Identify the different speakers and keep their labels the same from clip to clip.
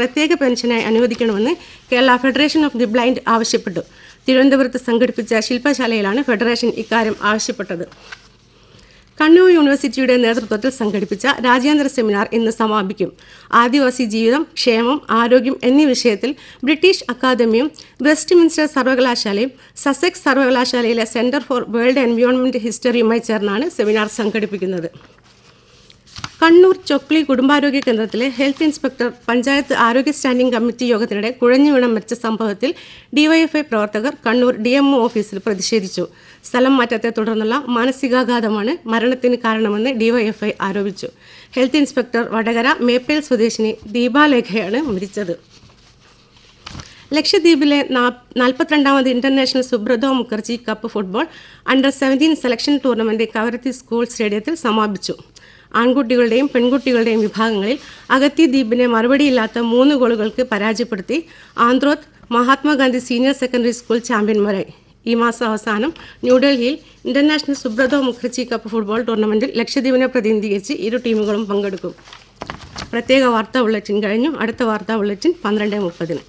Speaker 1: പ്രത്യേക പെൻഷനായി അനുവദിക്കണമെന്ന് Kerala federation of the blind ആവശ്യപ്പെട്ടു തിരുവനന്തപുരത്ത് സംഘടിപ്പിച്ച ശില്പശാലയിലാണ് ഫെഡറേഷൻ ഇക്കാര്യം ആവശ്യപ്പെട്ടത് കണ്ണൂർ യൂണിവേഴ്സിറ്റിയുടെ നേതൃത്വത്തിൽ സംഘടിപ്പിച്ച രാജ്യാന്തര സെമിനാർ ഇന്ന് സമാപിക്കും ആദിവാസി ജീവിതം ക്ഷേമം ആരോഗ്യം എന്നീ വിഷയത്തിൽ ബ്രിട്ടീഷ് അക്കാദമിയും വെസ്റ്റ് മിൻസ്റ്റർ സർവകലാശാലയും സസെക്സ് സർവകലാശാലയിലെ സെന്റർ ഫോർ വേൾഡ് എൻവയോൺമെന്റ് ഹിസ്റ്ററിയുമായി ചേർന്നാണ് സെമിനാർ സംഘടിപ്പിക്കുന്നത് കണ്ണൂർ ചൊക്ലി കുടുംബാരോഗ്യ കേന്ദ്രത്തിലെ ഹെൽത്ത് ഇൻസ്പെക്ടർ പഞ്ചായത്ത് ആരോഗ്യ സ്റ്റാൻഡിംഗ് കമ്മിറ്റി യോഗത്തിനിടെ കുഴഞ്ഞു വീണം മരിച്ച സംഭവത്തിൽ ഡിവൈഎഫ്ഐ പ്രവർത്തകർ കണ്ണൂർ ഡിഎംഒ ഓഫീസിൽ പ്രതിഷേധിച്ചു സ്ഥലം മാറ്റത്തെ തുടർന്നുള്ള മാനസികാഘാതമാണ് മരണത്തിന് കാരണമെന്ന് ഡിവൈഎഫ്ഐ ആരോപിച്ചു ഹെൽത്ത് ഇൻസ്പെക്ടർ വടകര മേപ്പേൽ സ്വദേശിനി ദീപാലേഖയാണ് മരിച്ചത് ലക്ഷദ്വീപിലെ നാൽപ്പത്തിരണ്ടാമത് international Subroto Mukherjee cup football under seventeen selection tournament Kavaratti school സ്റ്റേഡിയത്തിൽ സമാപിച്ചു ആൺകുട്ടികളുടെയും പെൺകുട്ടികളുടെയും വിഭാഗങ്ങളിൽ അഗത്തി ദ്വീപിനെ മറുപടിയില്ലാത്ത മൂന്ന് ഗോളുകൾക്ക് പരാജയപ്പെടുത്തി Androth Mahatma Gandhi senior secondary school ചാമ്പ്യന്മാരായി ഈ മാസം അവസാനം ന്യൂഡൽഹിയിൽ international Subroto Mukherjee cup football ടൂർണമെന്റിൽ ലക്ഷദ്വീപിനെ പ്രതിനിധീകരിച്ച് ഇരു ടീമുകളും പങ്കെടുക്കും പ്രത്യേക വാർത്താ ബുള്ളറ്റിൻ കഴിഞ്ഞു അടുത്ത വാർത്താ ബുള്ളറ്റിൻ പന്ത്രണ്ട് മുപ്പതിന്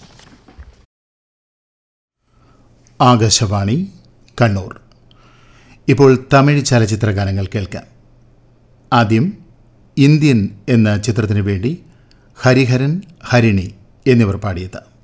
Speaker 2: ആകാശവാണി കണ്ണൂർ ഇപ്പോൾ തമിഴ് ചലച്ചിത്ര ഗാനങ്ങൾ കേൾക്കാം ആദ്യം ഇന്ത്യൻ എന്ന ചിത്രത്തിനു വേണ്ടി ഹരിഹരൻ ഹരിണി എന്നിവർ പാടിയത്